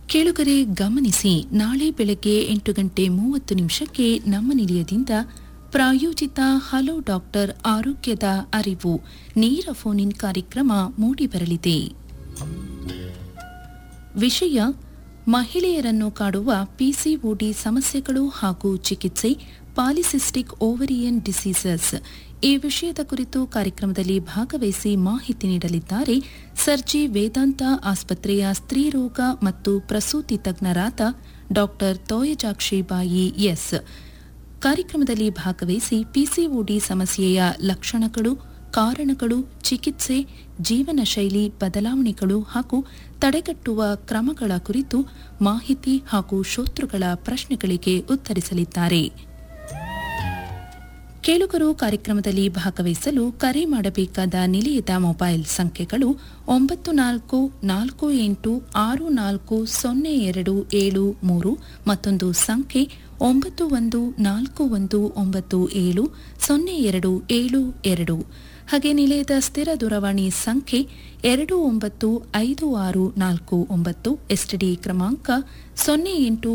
ಕೇಳುಗರೆ ಗಮನಿಸಿ ನಾಳೆ ಬೆಳಗ್ಗೆ ಎಂಟು ಗಂಟೆ ಮೂವತ್ತು ನಿಮಿಷಕ್ಕೆ ನಮ್ಮ ನಿಲಯದಿಂದ ಪ್ರಾಯೋಜಿತ ಹಲೋ ಡಾಕ್ಟರ್ ಆರೋಗ್ಯದ ಅರಿವು ನೇರ ಫೋನ್ ಇನ್ ಕಾರ್ಯಕ್ರಮ ಮೂಡಿಬರಲಿದೆ ವಿಷಯ ಮಹಿಳೆಯರನ್ನು ಕಾಡುವ ಪಿಸಿಒಡಿ ಸಮಸ್ಯೆಗಳು ಹಾಗೂ ಚಿಕಿತ್ಸೆ ಪಾಲಿಸಿಸ್ಟಿಕ್ ಓವರಿಯನ್ ಡಿಸೀಸಸ್ ಈ ವಿಷಯದ ಕುರಿತು ಕಾರ್ಯಕ್ರಮದಲ್ಲಿ ಭಾಗವಹಿಸಿ ಮಾಹಿತಿ ನೀಡಲಿದ್ದಾರೆ ಸರ್ಜಿ ವೇದಾಂತ ಆಸ್ಪತ್ರೆಯ ಸ್ತ್ರೀರೋಗ ಮತ್ತು ಪ್ರಸೂತಿ ತಜ್ಞರಾದ ಡಾಕ್ಟರ್ ತೋಯಜಾಕ್ಷಿಬಾಯಿ ಎಸ್ ಕಾರ್ಯಕ್ರಮದಲ್ಲಿ ಭಾಗವಹಿಸಿ ಪಿಸಿಒಡಿ ಸಮಸ್ಯೆಯ ಲಕ್ಷಣಗಳು ಕಾರಣಗಳು ಚಿಕಿತ್ಸೆ ಜೀವನ ಶೈಲಿ ಬದಲಾವಣೆಗಳು ಹಾಗೂ ತಡೆಗಟ್ಟುವ ಕ್ರಮಗಳ ಕುರಿತು ಮಾಹಿತಿ ಹಾಗೂ ಶ್ರೋತೃಗಳ ಪ್ರಶ್ನೆಗಳಿಗೆ ಉತ್ತರಿಸಲಿದ್ದಾರೆ ಕೇಳುಗರು ಕಾರ್ಯಕ್ರಮದಲ್ಲಿ ಭಾಗವಹಿಸಲು ಕರೆ ಮಾಡಬೇಕಾದ ನಿಲಯದ ಮೊಬೈಲ್ ಸಂಖ್ಯೆಗಳು ಒಂಬತ್ತು ನಾಲ್ಕು ನಾಲ್ಕು ಎಂಟು ಆರು ನಾಲ್ಕು ಸೊನ್ನೆ ಎರಡು ಏಳು ಮೂರು ಮತ್ತೊಂದು ಸಂಖ್ಯೆ ಒಂಬತ್ತು ಒಂದು ನಾಲ್ಕು ಒಂದು ಒಂಬತ್ತು ಏಳು ಸೊನ್ನೆ ಎರಡು ಏಳು ಎರಡು ಹಾಗೆ ನಿಲಯದ ಸ್ಥಿರ ದೂರವಾಣಿ ಸಂಖ್ಯೆ ಎರಡು ಒಂಬತ್ತು ಐದು ಆರು ನಾಲ್ಕು ಒಂಬತ್ತು ಎಸ್ಟಿಡಿ ಕ್ರಮಾಂಕ ಸೊನ್ನೆ ಎಂಟು